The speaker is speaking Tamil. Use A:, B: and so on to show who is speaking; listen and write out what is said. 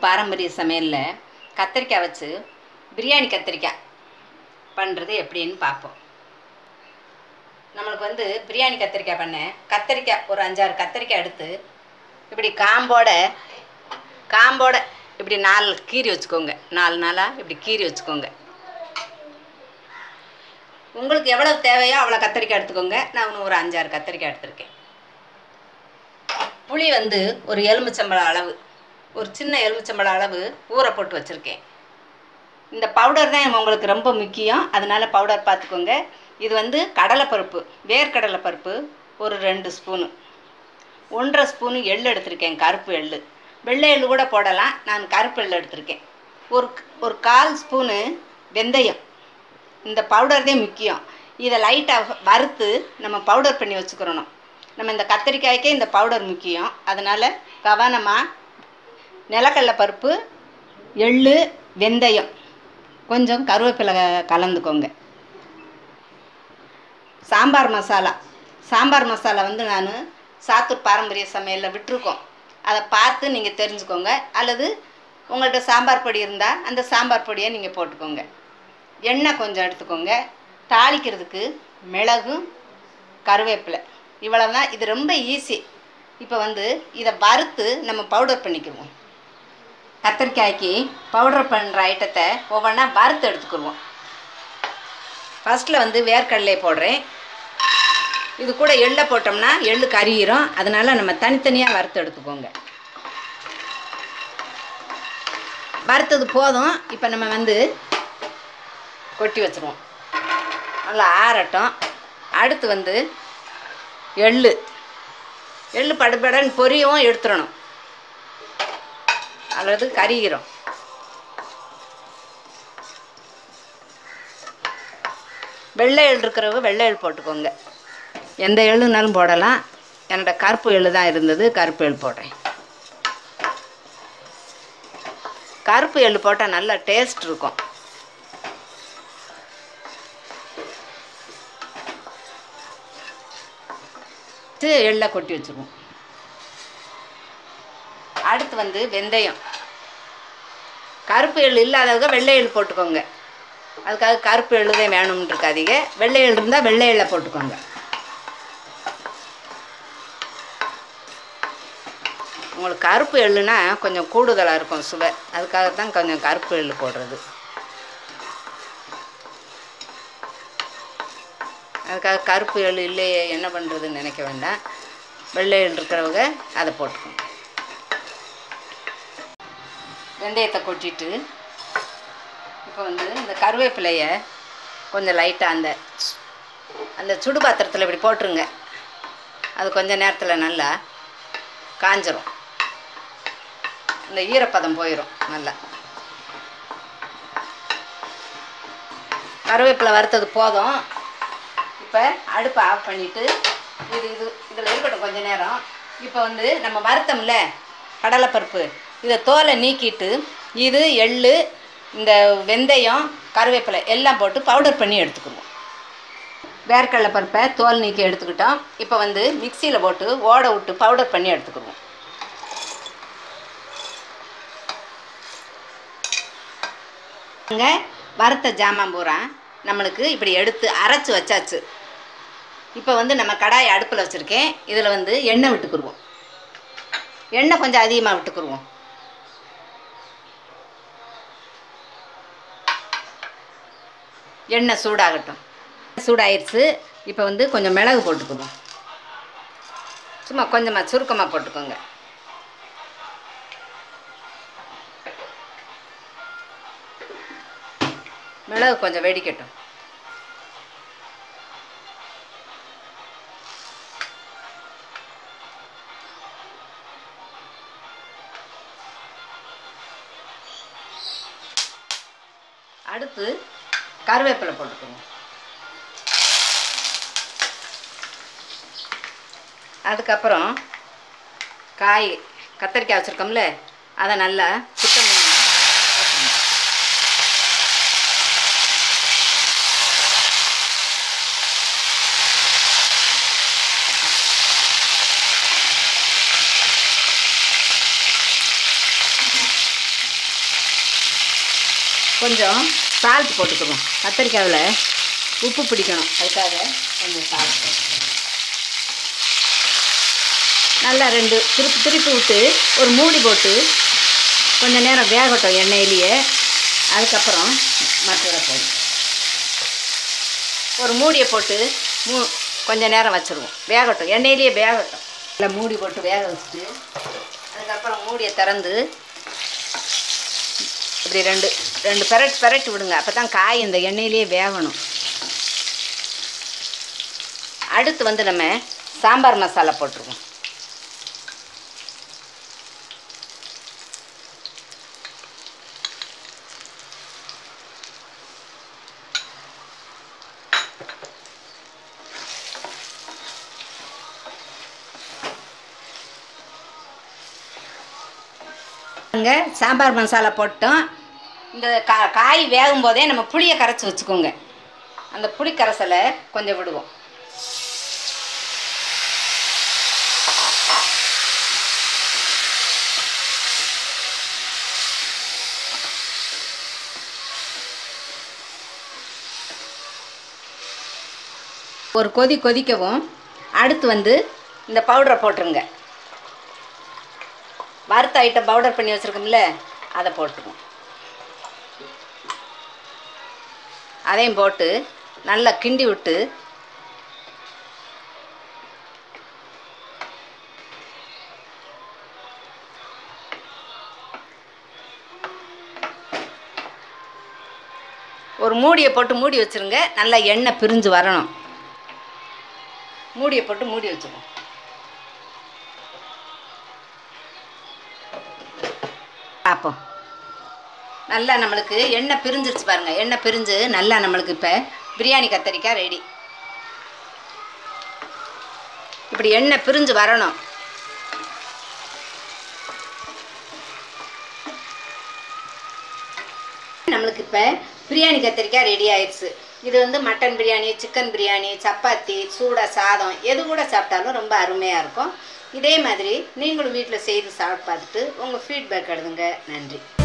A: பாரம்பரிய சமையலில் கத்திரிக்காய் வச்சு பிரியாணி கத்திரிக்காய் பண்ணுறது எப்படின்னு பார்ப்போம் நம்மளுக்கு வந்து பிரியாணி கத்திரிக்காய் பண்ண கத்திரிக்காய் ஒரு அஞ்சாறு கத்திரிக்காய் எடுத்து இப்படி காம்போட காம்போட இப்படி நாலு கீறி வச்சுக்கோங்க நாலு நாளாக இப்படி கீறி வச்சுக்கோங்க உங்களுக்கு எவ்வளோ தேவையோ அவ்வளோ கத்திரிக்காய் எடுத்துக்கோங்க நான் இன்னும் ஒரு அஞ்சாறு கத்திரிக்காய் எடுத்திருக்கேன் புளி வந்து ஒரு எலுமிச்சம்பழம் அளவு ஒரு சின்ன எலுமிச்சம்பழம் அளவு ஊற போட்டு வச்சுருக்கேன் இந்த பவுடர் தான் உங்களுக்கு ரொம்ப முக்கியம் அதனால் பவுடர் பார்த்துக்கோங்க இது வந்து கடலைப்பருப்பு வேர்க்கடலை பருப்பு ஒரு ரெண்டு ஸ்பூனு ஒன்றரை ஸ்பூனு எள் எடுத்திருக்கேன் கருப்பு எள் வெள்ளை எள் கூட போடலாம் நான் கருப்பு எள் எடுத்திருக்கேன் ஒரு ஒரு கால் ஸ்பூனு வெந்தயம் இந்த பவுடர் தான் முக்கியம் இதை லைட்டாக வறுத்து நம்ம பவுடர் பண்ணி வச்சுக்கிறணும் நம்ம இந்த கத்திரிக்காய்க்கே இந்த பவுடர் முக்கியம் அதனால் கவனமாக நிலக்கடலை பருப்பு எள் வெந்தயம் கொஞ்சம் கருவேப்பிலை கலந்துக்கோங்க சாம்பார் மசாலா சாம்பார் மசாலா வந்து நான் சாத்தூர் பாரம்பரிய சமையலில் விட்டுருக்கோம் அதை பார்த்து நீங்கள் தெரிஞ்சுக்கோங்க அல்லது உங்கள்கிட்ட சாம்பார் பொடி இருந்தால் அந்த சாம்பார் பொடியை நீங்கள் போட்டுக்கோங்க எண்ணெய் கொஞ்சம் எடுத்துக்கோங்க தாளிக்கிறதுக்கு மிளகும் கருவேப்பிலை இவ்வளவு தான் இது ரொம்ப ஈஸி இப்போ வந்து இதை வறுத்து நம்ம பவுடர் பண்ணிக்கிடுவோம் கத்திரிக்காய்க்கு பவுடர் பண்ணுற ஐட்டத்தை ஒவ்வொன்றா வறுத்து எடுத்துக்கிடுவோம் ஃபஸ்ட்டில் வந்து வேர்க்கடலையை போடுறேன் இது கூட எள்ளை போட்டோம்னா எள்ளு கரியிரும் அதனால் நம்ம தனித்தனியாக வறுத்து எடுத்துக்கோங்க வறுத்தது போதும் இப்போ நம்ம வந்து கொட்டி வச்சுருவோம் நல்லா ஆறட்டும் அடுத்து வந்து எள்ளு எள்ளு படுபடன்னு பொரியவும் எடுத்துடணும் அல்லது கரிகிறோம் வெள்ளை எள் இருக்கிறவங்க வெள்ளை எள் போட்டுக்கோங்க எந்த எள்ளுனாலும் போடலாம் என்னோட கருப்பு எள்ளு தான் இருந்தது கருப்பு எள் போடுறேன் கருப்பு எள்ளு போட்டால் நல்ல டேஸ்ட் இருக்கும் எள்ளை கொட்டி வச்சுருவோம் அடுத்து வந்து வெந்தயம் கருப்பு எள் இல்லாதவங்க வெள்ளை எள் போட்டுக்கோங்க அதுக்காக கருப்பு எள்ளுதே வேணும்னு இருக்காதீங்க வெள்ளை எள் இருந்தால் வெள்ளை எள்ளை போட்டுக்கோங்க உங்களுக்கு கருப்பு எள்ளுனா கொஞ்சம் கூடுதலாக இருக்கும் சுவை அதுக்காக தான் கொஞ்சம் கருப்பு எள்ளு போடுறது அதுக்காக கருப்பு எள்ளு இல்லையே என்ன பண்ணுறதுன்னு நினைக்க வேண்டாம் வெள்ளை எள் இருக்கிறவங்க அதை போட்டுக்கோங்க வெந்தயத்தை கொட்டிட்டு இப்போ வந்து இந்த கருவேப்பிலையை கொஞ்சம் லைட்டாக அந்த அந்த சுடு பாத்திரத்தில் இப்படி போட்டுருங்க அது கொஞ்ச நேரத்தில் நல்லா காஞ்சிரும் இந்த ஈரப்பதம் போயிடும் நல்லா கருவேப்பிலை வறுத்தது போதும் இப்போ அடுப்பை ஆஃப் பண்ணிவிட்டு இது இது இதில் இருக்கட்டும் கொஞ்ச நேரம் இப்போ வந்து நம்ம வறுத்தோம்ல கடலைப்பருப்பு இதை தோலை நீக்கிட்டு இது எள் இந்த வெந்தயம் கருவேப்பிலை எல்லாம் போட்டு பவுடர் பண்ணி எடுத்துக்குவோம் வேர்க்கடலை பருப்பை தோல் நீக்கி எடுத்துக்கிட்டோம் இப்போ வந்து மிக்சியில் போட்டு ஓட விட்டு பவுடர் பண்ணி எடுத்துக்கிடுவோம் இங்கே வறுத்த ஜாமான் பூரா நம்மளுக்கு இப்படி எடுத்து அரைச்சி வச்சாச்சு இப்போ வந்து நம்ம கடாயை அடுப்பில் வச்சுருக்கேன் இதில் வந்து எண்ணெய் விட்டுக்குருவோம் எண்ணெய் கொஞ்சம் அதிகமாக விட்டுக்குருவோம் எண்ணெய் சூடாகட்டும் சூடாயிருச்சு இப்போ வந்து கொஞ்சம் மிளகு போட்டுக்குவோம் சும்மா கொஞ்சமாக சுருக்கமாக போட்டுக்கோங்க மிளகு கொஞ்சம் வெடிக்கட்டும் அடுத்து கருவேப்பிலை போட்டுக்கோங்க அதுக்கப்புறம் காய் கத்திரிக்காய் வச்சுருக்கோம்ல அதை நல்லா சுத்தம் பண்ணி போட்டுருங்க. கொஞ்சம் சால்ட் போட்டுக்குவோம் கத்திரிக்காயில் உப்பு பிடிக்கணும் அதுக்காக கொஞ்சம் சால்ட் நல்லா ரெண்டு திருப்பி திருப்பி விட்டு ஒரு மூடி போட்டு கொஞ்ச நேரம் வேகட்டும் எண்ணெயிலேயே அதுக்கப்புறம் மற்றதை போடும் ஒரு மூடியை போட்டு மூ கொஞ்ச நேரம் வச்சுருவோம் வேகட்டும் எண்ணெயிலேயே வேகட்டும் இல்லை மூடி போட்டு வேக வச்சுட்டு அதுக்கப்புறம் மூடியை திறந்து இப்படி ரெண்டு ரெண்டு பெரட் பெரட்டி விடுங்க அப்போ தான் காய் இந்த எண்ணெயிலேயே வேகணும் அடுத்து வந்து நம்ம சாம்பார் மசாலா போட்டுருவோம் அங்கே சாம்பார் மசாலா போட்டோம் இந்த கா காய் வேகும் போதே நம்ம புளியை கரைச்சி வச்சுக்கோங்க அந்த புளி கரைசலை கொஞ்சம் விடுவோம் ஒரு கொதி கொதிக்கவும் அடுத்து வந்து இந்த பவுடரை போட்டுருங்க வறுத்த ஐட்டம் பவுடர் பண்ணி வச்சுருக்கோம்ல அதை போட்டுருவோம் அதையும் போட்டு நல்லா கிண்டி விட்டு ஒரு மூடியை போட்டு மூடி வச்சுருங்க நல்லா எண்ணெய் பிரிஞ்சு வரணும் மூடியை போட்டு மூடி வச்சுருவோம் பார்ப்போம் நல்லா நம்மளுக்கு எண்ணெய் பிரிஞ்சிருச்சு பாருங்க எண்ணெய் பிரிஞ்சு நல்லா நம்மளுக்கு இப்போ பிரியாணி கத்தரிக்காய் ரெடி இப்படி எண்ணெய் பிரிஞ்சு வரணும் நம்மளுக்கு இப்போ பிரியாணி கத்திரிக்காய் ரெடி ஆயிடுச்சு இது வந்து மட்டன் பிரியாணி சிக்கன் பிரியாணி சப்பாத்தி சூடாக சாதம் எது கூட சாப்பிட்டாலும் ரொம்ப அருமையாக இருக்கும் இதே மாதிரி நீங்களும் வீட்டில் செய்து சாப்பிட்டு பார்த்துட்டு உங்கள் ஃபீட்பேக் எழுதுங்க நன்றி